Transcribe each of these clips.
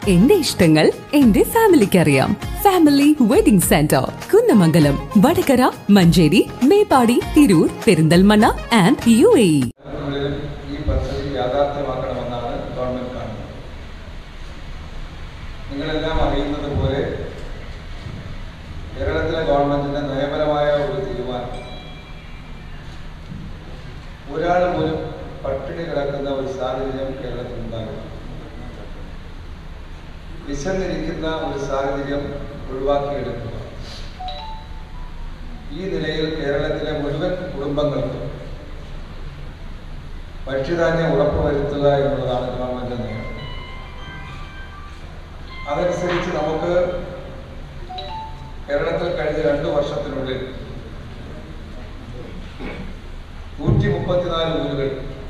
എന്റെ ഇഷ്ടങ്ങൾ എന്റെ ഫാമിലിക്ക് അറിയാം family wedding centre Kunnamangalam Vadakara Manjeri Meppadi Tirur Perinthalmanna and U A E ും ഈ പദ്ധതി യാഥാർത്ഥ്യമാക്കണമെന്നാണ് ഗവൺമെന്റ് കാണുന്നത് നിങ്ങളെല്ലാം അറിയുന്നത് പോലെ കേരളത്തിലെ ഗവൺമെന്റിന്റെ നയപരമായ ഒരു തീരുമാനം ഒരാൾ പോലും പട്ടിണി കിടക്കുന്ന ഒരു സാഹചര്യം കേരളത്തിൽ ഉണ്ടാകും വിശന്നിരിക്കുന്ന ഒരു സാഹചര്യം ഒഴിവാക്കിയെടുക്കുക ഈ നിലയിൽ കേരളത്തിലെ മുഴുവൻ കുടുംബങ്ങൾക്കും ഭക്ഷ്യധാന്യം ഉറപ്പുവരുത്തുക എന്നുള്ളതാണ് ഗവൺമെന്റ് നയം അതനുസരിച്ച് നമുക്ക് കേരളത്തിൽ കഴിഞ്ഞ രണ്ടു വർഷത്തിനുള്ളിൽ നൂറ്റി മുപ്പത്തിനാല് ഊരുകൾ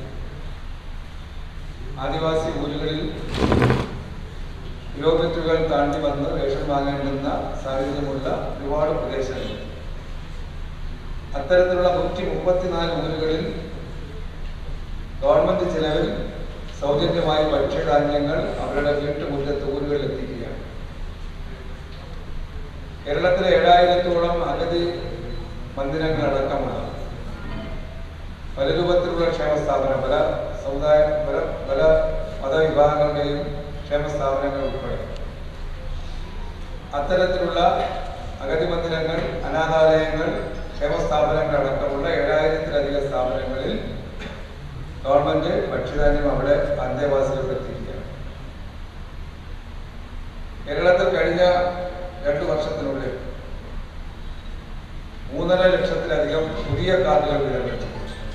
ആദിവാസി ഊരുകളിൽ കിലോമീറ്ററുകൾ താണ്ടി വന്ന് റേഷൻ വാങ്ങേണ്ടുന്ന സാഹചര്യമുള്ള ഒരുപാട് പ്രദേശങ്ങൾ അത്തരത്തിലുള്ള നൂറ്റി മുപ്പത്തിനാല് ഊരുകളിൽ ഗവൺമെന്റ് ചെലവിൽ സൗജന്യമായി ഭക്ഷ്യധാന്യങ്ങൾ അവരുടെ വീട്ടുമുറ്റത്ത് ഊരുകളിൽ എത്തിക്കുകയാണ് കേരളത്തിലെ ഏഴായിരത്തോളം അഗതി മന്ദിരങ്ങൾ അടക്കമുള്ള പല രൂപത്തിലുള്ള ക്ഷേമ സ്ഥാപനം പല സമുദായ പല പല മതവിഭാഗങ്ങളുടെയും ക്ഷേമ സ്ഥാപനങ്ങൾ ഉൾപ്പെടെ അത്തരത്തിലുള്ള അഗതി മന്ദിരങ്ങൾ അനാഥാലയങ്ങൾ ക്ഷേമ സ്ഥാപനങ്ങൾ അടക്കമുള്ള ഏഴായിരത്തിലധികം സ്ഥാപനങ്ങളിൽ ഗവൺമെന്റ് ഭക്ഷ്യധാന്യം അവിടെ അന്തേവാസികൾക്ക് എത്തിക്കുകയാണ് കേരളത്തിൽ കഴിഞ്ഞ രണ്ടു വർഷത്തിനുള്ളിൽ മൂന്നര ലക്ഷത്തിലധികം പുതിയ കാർഡുകൾ വിതരണം ചെയ്തു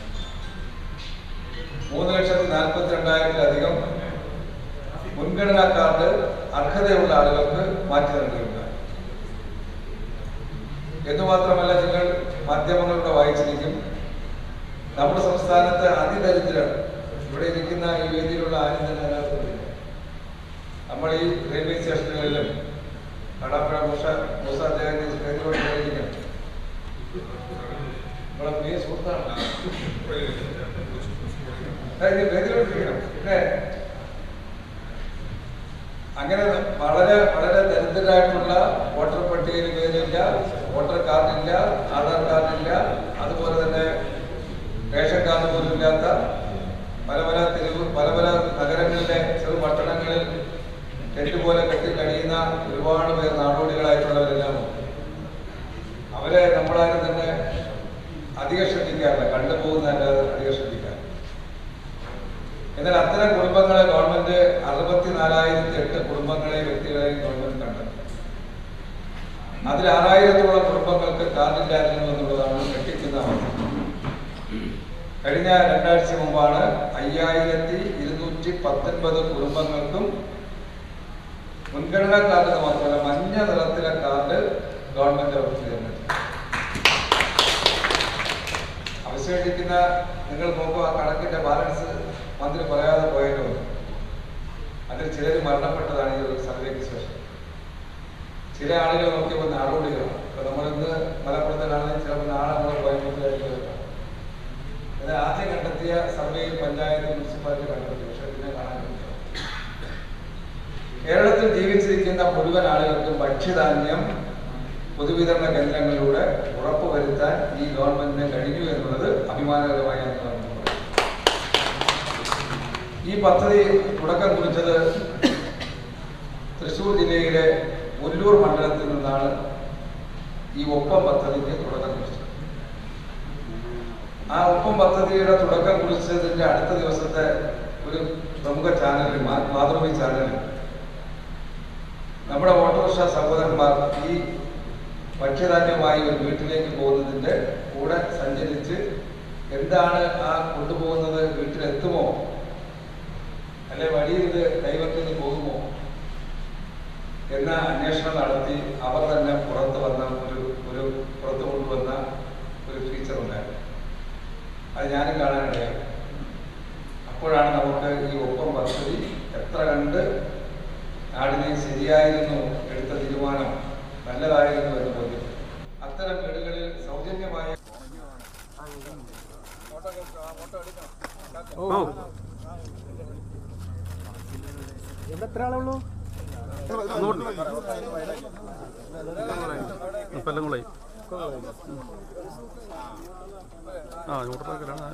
മൂന്ന് ലക്ഷത്തി നാൽപ്പത്തി രണ്ടായിരത്തിലധികം മുൻഗണനാ കാർഡ് അർഹതയുള്ള ആളുകൾക്ക് മാറ്റി നൽകിയിട്ടുണ്ട് എന്നുമാത്രമല്ല നിങ്ങൾ മാധ്യമങ്ങളുടെ വായിച്ചിരിക്കും നമ്മുടെ സംസ്ഥാനത്ത് അതിദരിദ്രർ ഇവിടെ ഇരിക്കുന്ന ഈ വേദിയിലുള്ള ആരും തന്നെ അതിനകത്തില്ല നമ്മൾ ഈ റെയിൽവേ സ്റ്റേഷനുകളിലും കടാപ്പുഴ മൂസ മൂസ ജയന്തി വേദിയോട് കഴിഞ്ഞിരിക്കണം നമ്മളെ പ്രിയ സുഹൃത്താണ് അതായത് വേദിയോട് ഇരിക്കണം പിന്നെ അങ്ങനെ വളരെ വളരെ ദരിദ്രരായിട്ടുള്ള വോട്ടർ പട്ടികയിൽ പേരില്ല വോട്ടർ കാർഡില്ല ആധാർ കാർഡില്ല അതുപോലെ തന്നെ റേഷൻ കാർഡ് പോലും ഇല്ലാത്ത പല പല തെരുവ് പല പല നഗരങ്ങളിലെ ചെറു പട്ടണങ്ങളിൽ ടെന്റ് പോലെ കെട്ടി കഴിയുന്ന ഒരുപാട് പേർ നാടോടികളായിട്ടുള്ളവരെല്ലാം ഉണ്ട്. അവരെ നമ്മളാരും തന്നെ അധികം ശ്രദ്ധിക്കാറില്ല കണ്ടുപോകുന്നതല്ലാതെ അധികം ശ്രദ്ധിക്കാറില്ല എന്നാൽ അത്തരം കുടുംബങ്ങളെ ഗവൺമെന്റ് അറുപത്തിനാലായിരത്തി എട്ട് കുടുംബങ്ങളെ വ്യക്തികളെയും ഗവൺമെന്റ് കണ്ടെത്തി അതിൽ ആറായിരത്തോളം കുടുംബങ്ങൾക്ക് കാർഡില്ലായിരുന്നു എന്നുള്ളതാണ് ഞെട്ടിക്കുന്ന അവസ്ഥ കഴിഞ്ഞ രണ്ടാഴ്ച മുമ്പാണ് അയ്യായിരത്തി ഇരുന്നൂറ്റി പത്തൊൻപത് കുടുംബങ്ങൾക്കും മുൻഗണനാ കാർഡ് എന്ന് മാത്രമല്ല മഞ്ഞ നിറത്തിലെ കാർഡ് ഗവൺമെന്റ് അവർക്ക് തരുന്നത് അവശേഷിക്കുന്ന നിങ്ങൾ നോക്കുക ആ കണക്കിന്റെ ബാലൻസ് മന്ത്രി പറയാതെ പോയല്ലോ അതിൽ ചിലർ മരണപ്പെട്ടതാണ് ഈ ഒരു സർവേക്ക് ശേഷം ചില ആളുകൾ നോക്കിയപ്പോൾ നാടോടികളാണ് ഇപ്പൊ നമ്മളിന്ന് മലപ്പുറത്തിലാണെങ്കിൽ ചിലപ്പോൾ നാളെ നമ്മൾ കോയമ്പത്തൂരായിരിക്കും എന്നാൽ ആദ്യം കണ്ടെത്തിയ സർവേയിൽ പഞ്ചായത്ത് മുനിസിപ്പാലിറ്റി കണ്ടെത്തി പക്ഷെ ഇതിനെ കാണാൻ പറ്റില്ല കേരളത്തിൽ ജീവിച്ചിരിക്കുന്ന മുഴുവൻ ആളുകൾക്കും ഭക്ഷ്യധാന്യം പൊതുവിതരണ കേന്ദ്രങ്ങളിലൂടെ ഉറപ്പുവരുത്താൻ ഈ ഗവൺമെന്റിന് കഴിഞ്ഞു എന്നുള്ളത് അഭിമാനകരമായ ഒന്നാണ്. ഈ പദ്ധതി തുടക്കം കുറിച്ചത് തൃശൂർ ജില്ലയിലെ ഒല്ലൂർ മണ്ഡലത്തിൽ നിന്നാണ് ഈ ഒപ്പം പദ്ധതിക്ക് തുടക്കം കുറിച്ചത് ആ ഒപ്പം പദ്ധതിയുടെ തുടക്കം കുറിച്ചതിന്റെ അടുത്ത ദിവസത്തെ ഒരു പ്രമുഖ ചാനലിൽ മാ- മാതൃഭൂമി ചാനലിൽ നമ്മുടെ ഓട്ടോറിക്ഷ സഹോദരന്മാർ ഈ ഭക്ഷ്യധാന്യമായി ഒരു വീട്ടിലേക്ക് പോകുന്നതിന്റെ കൂടെ സഞ്ചരിച്ച് എന്താണ് ആ കൊണ്ടുപോകുന്നത് വീട്ടിലെത്തുമോ അല്ലെ വഴിയിൽ ഇത് കൈവത്തിന് പോകുമോ എന്ന അന്വേഷണം നടത്തി അവർ തന്നെ പുറത്തു വന്ന ഒരു ഒരു പുറത്തു കൊണ്ടുവന്ന ഒരു ഫീച്ചർ ഉണ്ടായിരുന്നു അത് ഞാനും കാണാനിടയായി അപ്പോഴാണ് നമുക്ക് ഈ ഒപ്പം പദ്ധതി എത്ര കണ്ട് നാടിനെ ശരിയായിരുന്നു എടുത്ത തീരുമാനം നല്ലതായിരുന്നു എന്ന് ബോധ്യം അത്തരം വീടുകളിൽ സൗജന്യമായ ഇവിടെ എത്ര ആളുള്ളൂ കൊല്ലങ്ങളായി ആ ഇങ്ങോട്ടേക്കാണ്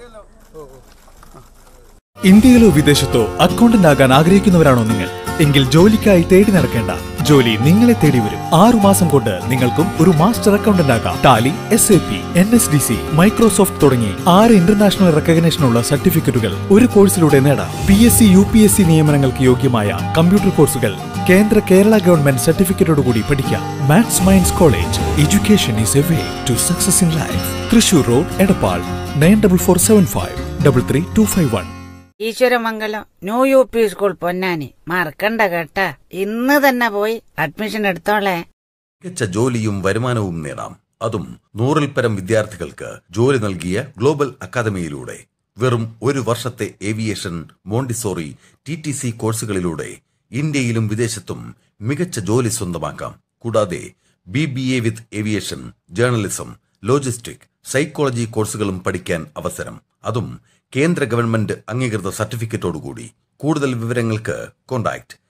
ഇന്ത്യയിലോ വിദേശത്തോ അക്കൗണ്ടന്റ് ആകാൻ ആഗ്രഹിക്കുന്നവരാണോ നിങ്ങൾ എങ്കിൽ ജോലിക്കായി തേടി നടക്കേണ്ട ജോലി നിങ്ങളെ തേടി വരും ആറുമാസം കൊണ്ട് നിങ്ങൾക്കും ഒരു മാസ്റ്റർ അക്കൗണ്ടന്റ് ആകാം Tally S A P N S D C Microsoft തുടങ്ങി ആറ് ഇന്റർനാഷണൽ റെക്കഗ്നേഷനുള്ള സർട്ടിഫിക്കറ്റുകൾ ഒരു കോഴ്സിലൂടെ നേടാം P S C U P S C നിയമനങ്ങൾക്ക് യോഗ്യമായ കമ്പ്യൂട്ടർ കോഴ്സുകൾ കേന്ദ്ര കേരള ഗവൺമെന്റ് സർട്ടിഫിക്കറ്റോടുകൂടി പഠിക്കാം maths minds college education is a way to success in life Thrissur road Edappal nine double four seven five double three two five one Eswaramangalam new U P school Ponnani മറക്കണ്ട കേട്ടാ ഇന്ന് തന്നെ പോയി അഡ്മിഷൻ എടുത്തോളേ മികച്ച ജോലിയും വരുമാനവും നേടാം അതും നൂറിൽ പരം വിദ്യാർത്ഥികൾക്ക് ജോലി നൽകിയ ഗ്ലോബൽ അക്കാദമിയിലൂടെ വെറും ഒരു വർഷത്തെ aviation Montessori T T C കോഴ്സുകളിലൂടെ ഇന്ത്യയിലും വിദേശത്തും മികച്ച ജോലി സ്വന്തമാക്കാം കൂടാതെ B B A with aviation journalism logistic psychology കോഴ്സുകളും പഠിക്കാൻ അവസരം അതും കേന്ദ്ര ഗവൺമെന്റ് അംഗീകൃത സർട്ടിഫിക്കറ്റോടുകൂടി കൂടുതൽ വിവരങ്ങൾക്ക് കോൺടാക്ട്